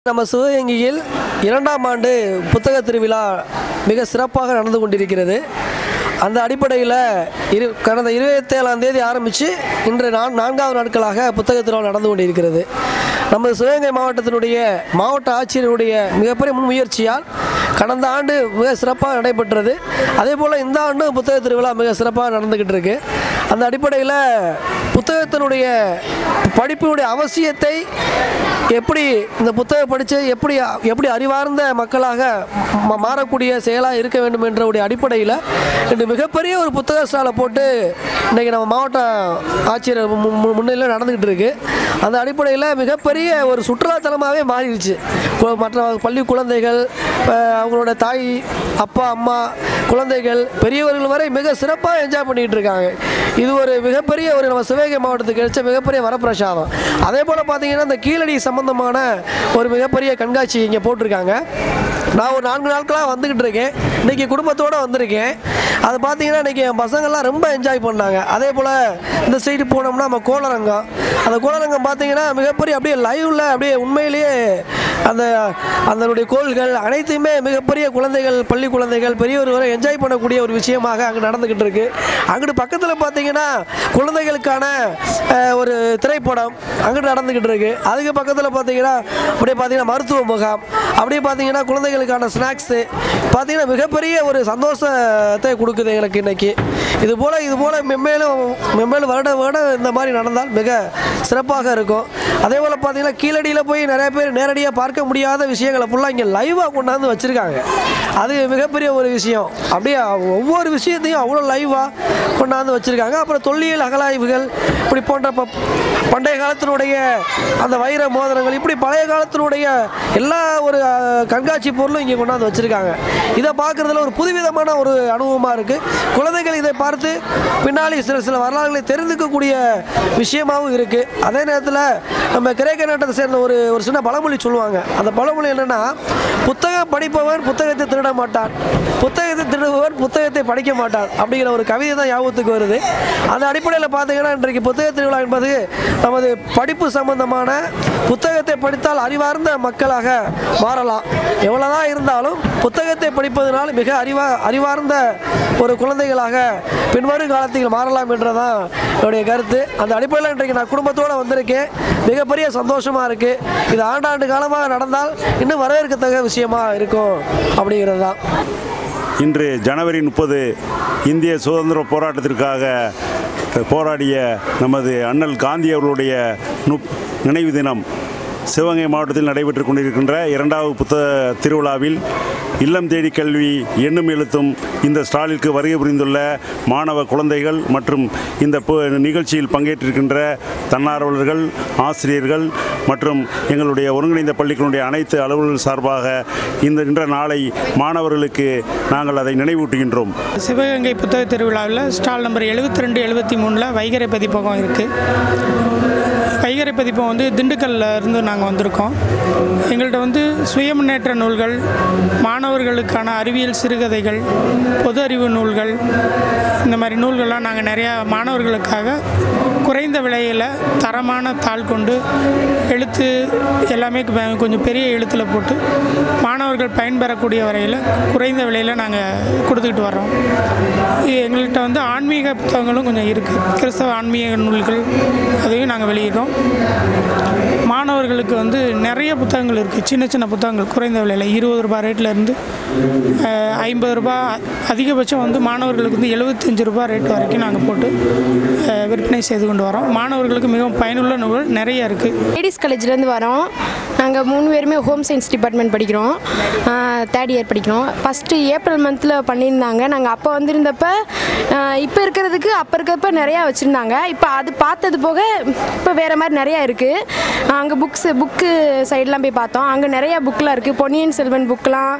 நம்ம சிவகங்கையில் இரண்டாம் ஆண்டு புத்தக திருவிழா மிக சிறப்பாக நடந்து கொண்டிருக்கிறது அந்த அடிப்படையில் இரு கடந்த இருபத்தேழாம் தேதி ஆரம்பித்து இன்று நான் நான்காவது நாட்களாக புத்தக திருவிழா நடந்து கொண்டிருக்கிறது நமது சிவகங்கை மாவட்டத்தினுடைய மாவட்ட ஆட்சியருடைய மிகப்பெரிய முன்முயற்சியால் கடந்த ஆண்டு மிக சிறப்பாக நடைபெற்றது அதே போல் இந்த ஆண்டும் புத்தக திருவிழா மிக சிறப்பாக நடந்துக்கிட்டு இருக்கு அந்த அடிப்படையில் புத்தகத்தினுடைய படிப்பினுடைய அவசியத்தை எப்படி இந்த புத்தகம் படித்து எப்படி எப்படி அறிவார்ந்த மக்களாக ம- மாறக்கூடிய செயலாக இருக்க வேண்டும் என்ற ஒரு அடிப்படையில் இன்று மிகப்பெரிய ஒரு புத்தக ஸ்டாலை போட்டு இன்றைக்கி நம்ம மாவட்ட ஆட்சியர் மு- மு- முன்னிலையில் நடந்துக்கிட்டு இருக்கு அந்த அடிப்படையில் மிகப்பெரிய ஒரு சுற்றுலாத்தலமாகவே மாறிடுச்சு கு- மற்ற பள்ளி குழந்தைகள் அஹ், அவங்களோட தாய் அப்பா அம்மா குழந்தைகள் பெரியவர்கள் வரை மிக சிறப்பாக என்ஜாய் பண்ணிகிட்டு இருக்காங்க இது ஒரு மிகப்பெரிய ஒரு நம்ம சிவகங்கை மாவட்டத்துக்கு கிடைச்ச மிகப்பெரிய வரப்பிரசாதம் அதே போல் பார்த்தீங்கன்னா இந்த கீழடி சம்பந்தமான ஒரு மிகப்பெரிய கண்காட்சி இங்கே போட்டிருக்காங்க நான் ஒரு நான்கு நாட்களாக வந்துக்கிட்டு இருக்கேன் இன்றைக்கி குடும்பத்தோடு வந்திருக்கேன் அது பார்த்தீங்கன்னா இன்றைக்கி என் பசங்கள்லாம் ரொம்ப என்ஜாய் பண்ணாங்க அதே போல் இந்த சைடு போனோம்னா நம்ம கோளரங்கம் அந்த கோளரங்கம் பார்த்தீங்கன்னா மிகப்பெரிய அப்படியே லைவில் அப்படியே உண்மையிலேயே அந்த அதனுடைய கோள்கள் அனைத்தையுமே மிகப்பெரிய குழந்தைகள் பள்ளி குழந்தைகள் பெரியவர் வரை என்ஜாய் பண்ணக்கூடிய ஒரு விஷயமாக அங்கே நடந்துக்கிட்டு இருக்கு அங்கிட்டு பக்கத்தில் பார்த்தீங்கன்னா குழந்தைகளுக்கான அஹ், ஒரு திரைப்படம் அங்கிட்டு நடந்துக்கிட்டு இருக்கு அதுக்கு பக்கத்தில் பார்த்தீங்கன்னா அப்படியே பார்த்தீங்கன்னா மருத்துவ முகாம் அப்படியே பார்த்தீங்கன்னா குழந்தைகளுக்கான ஸ்நாக்ஸு பார்த்தீங்கன்னா மிகப்பெரிய ஒரு சந்தோஷத்தை கொடுக்குது எனக்கு இன்னைக்கு இது போல் இது போல் மென்மேலும் மென்மேலும் வருட வருடம் இந்த மாதிரி நடந்தால் மிக சிறப்பாக இருக்கும் அதே போல் பார்த்தீங்கன்னா கீழடியில் போய் நிறைய பேர் நேரடியாக பார்க்க முடியாத விஷயங்களை ஃபுல்லாக இங்கே லைவாக கொண்டாந்து வச்சுருக்காங்க அது மிகப்பெரிய ஒரு விஷயம் அப்படியே ஒவ்வொரு விஷயத்தையும் அவ்வளோ லைவாக கொண்டாந்து வச்சுருக்காங்க அப்புறம் தொல்லியல் அகலாய்வுகள் இப்படி போன்ற ப- பண்டைய காலத்தினுடைய அந்த வைர மோதிரங்கள் இப்படி பழைய காலத்தினுடைய எல்லா ஒரு அஹ், கண்காட்சி பொருளும் இங்கே கொண்டாந்து வச்சுருக்காங்க இதை பார்க்குறதுல ஒரு புதுவிதமான ஒரு அனுபவமாக இருக்குது குழந்தைகள் இதை பார்த்து பின்னாடி சில சில வரலாறுகளை தெரிந்துக்கக்கூடிய விஷயமாகவும் இருக்குது அதே நேரத்தில் நம்ம கிரேக்க நாட்டத்தை சேர்ந்த ஒரு ஒரு சின்ன பழமொழி சொல்லுவாங்க அந்த பழமொழி என்னென்னா புத்தகம் படிப்பவன் புத்தகத்தை திருட மாட்டான் புத்தகத்தை திருடுபவன் புத்தகத்தை படிக்க மாட்டான் அப்படிங்கிற ஒரு கவிதை தான் ஞாபகத்துக்கு வருது அந்த அடிப்படையில் பார்த்தீங்கன்னா இன்றைக்கு புத்தக திருவிழா என்பது நமது படிப்பு சம்பந்தமான புத்தகத்தை படித்தால் அறிவார்ந்த மக்களாக மாறலாம் எவ்வளோதான் இருந்தாலும் புத்தகத்தை படிப்பதனால் மிக அறிவா அறிவார்ந்த ஒரு குழந்தைகளாக பின்வரும் காலத்தில் மாறலாம் என்றதான் என்னுடைய கருத்து அந்த அடிப்படையில் இன்றைக்கு நான் குடும்பத்தோடு வந்திருக்கேன் மிகப்பெரிய சந்தோஷமாக இருக்குது இது ஆண்டாண்டு காலமாக நடந்தால் இன்னும் வரவேற்கத்தக்க விஷயமா இருக்கும் அப்படிங்கிறது தான் இன்று ஜனவரி முப்பது இந்திய சுதந்திர போராட்டத்திற்காக போராடிய நமது அண்ணல் காந்தி அவர்களுடைய நுப் நினைவு தினம் சிவகங்கை மாவட்டத்தில் நடைபெற்று கொண்டிருக்கின்ற இரண்டாவது புத்தக திருவிழாவில் இல்லம் தேடி கல்வி எண்ணும் எழுத்தும் இந்த ஸ்டாலிற்கு வருகை புரிந்துள்ள மாணவ குழந்தைகள் மற்றும் இந்த பு- நிகழ்ச்சியில் பங்கேற்றிருக்கின்ற தன்னார்வலர்கள் ஆசிரியர்கள் மற்றும் எங்களுடைய ஒருங்கிணைந்த பள்ளிகளுடைய அனைத்து அலுவலர்கள் சார்பாக இந்த இன்ற நாளை மாணவர்களுக்கு நாங்கள் அதை நினைவூட்டுகின்றோம் சிவகங்கை புத்தக திருவிழாவில் ஸ்டால் நம்பர் 72 ரெண்டு எழுபத்தி மூணில் வைகரை பதிப்பகம் இருக்குது வைகரை பதிப்பகம் வந்து திண்டுக்கல்ல இருந்து நாங்கள் வந்திருக்கோம் எங்கள்கிட்ட வந்து சுய முன்னேற்ற நூல்கள் மாணவர்களுக்கான அறிவியல் சிறுகதைகள் பொது அறிவு நூல்கள் இந்த மாதிரி நூல்கள்லாம் நாங்கள் நிறையா மாணவர்களுக்காக குறைந்த விலையில் தரமான தாள் கொண்டு எழுத்து எல்லாமே கொ- கொஞ்சம் பெரிய எழுத்தில் போட்டு மாணவர்கள் பயன்பெறக்கூடிய வரையில் குறைந்த விலையில் நாங்கள் கொடுத்துக்கிட்டு வர்றோம் இது எங்கள்கிட்ட வந்து ஆன்மீக புத்தகங்களும் கொஞ்சம் இருக்குது கிறிஸ்தவ ஆன்மீக நூல்கள் அதையும் நாங்கள் வெளியிடுறோம் மாணவர்களுக்கு வந்து நிறைய புத்தகங்கள் இருக்குது சின்ன சின்ன புத்தகங்கள் குறைந்த விலையில் இருபது ரூபாய் ரேட்டில் இருந்து அஹ், ஐம்பது ரூபாய் அதிகபட்சம் வந்து மாணவர்களுக்கு வந்து எழுபத்தஞ்சு ரூபாய் ரேட் வரைக்கும் நாங்கள் போட்டு அஹ், விற்பனை செய்து கொண்டு வரோம் மாணவர்களுக்கு மிகவும் பயனுள்ள நூல்கள் நிறைய இருக்குது லேடிஸ் காலேஜ்லேருந்து வரோம் நாங்கள் மூணு பேருமே ஹோம் சயின்ஸ் டிபார்ட்மெண்ட் படிக்கிறோம் தேர்ட் இயர் படிக்கிறோம் ஃபஸ்ட்டு ஏப்ரல் மந்தில் பண்ணியிருந்தாங்க நாங்கள் அப்போ வந்திருந்தப்ப இப்போ இருக்கிறதுக்கு அப்போ இருக்கிறப்ப நிறையா வச்சுருந்தாங்க இப்போ அது பார்த்தது போக இப்போ வேறு மாதிரி நிறையா இருக்குது அங்கே புக்ஸு புக்கு சைடெலாம் போய் பார்த்தோம் அங்கே நிறையா புக்கெலாம் இருக்குது பொன்னியின் செல்வன் புக்கெலாம்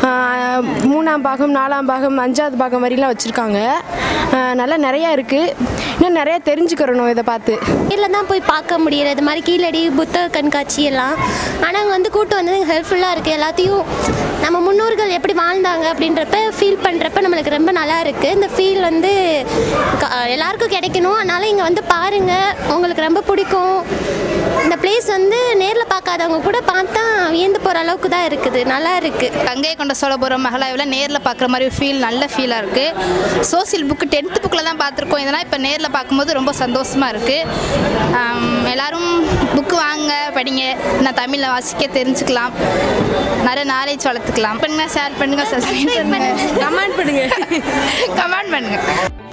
மூணாம் பாகம் நாலாம் பாகம் அஞ்சாவது பாகம் வரையிலாம் வச்சுருக்காங்க நல்லா நிறையா இருக்குது இன்னும் நிறையா தெரிஞ்சுக்கிறணும் இதை பார்த்து நேரில் தான் போய் பார்க்க முடியல இது மாதிரி கீழடி புத்தக கண்காட்சி எல்லாம் ஆனால் அங்கே வந்து கூட்டு வந்து ஹெல்ப்ஃபுல்லாக இருக்குது எல்லாத்தையும் நம்ம முன்னோர்கள் எப்படி வாழ்ந்தாங்க அப்படின்றப்ப ஃபீல் பண்ணுறப்ப நம்மளுக்கு ரொம்ப நல்லா இருக்குது இந்த ஃபீல் வந்து க- எல்லாருக்கும் கிடைக்கணும் அதனால் இங்கே வந்து பாருங்கள் உங்களுக்கு ரொம்ப பிடிக்கும் இந்த பிளேஸ் வந்து நேரில் பார்க்காதவங்க கூட பார்த்தா வியந்து போகிற அளவுக்கு தான் இருக்குது நல்லா இருக்குது கங்கை கொண்ட சோழபுரம் மகளாவில் நேரில் பார்க்குற மாதிரி ஃபீல் நல்ல ஃபீலாக இருக்குது சோசியல் புக்கு டென்த்து புக்கில் தான் பார்த்துருக்கோம் இதெல்லாம் இப்போ நேரில் பார்க்கும்போது ரொம்ப சந்தோஷமாக இருக்குது எல்லாரும் புக்கு வாங்க படிங்க நான் தமிழில் வாசிக்க தெரிஞ்சுக்கலாம் நிறைய நாலேஜ் வளர்த்துக்கலாம் பண்ணுங்க ஷேர் பண்ணுங்க சப்ஸ்கிரைப் பண்ணுங்க கமெண்ட் பண்ணுங்கள் கமெண்ட் பண்ணுங்கள்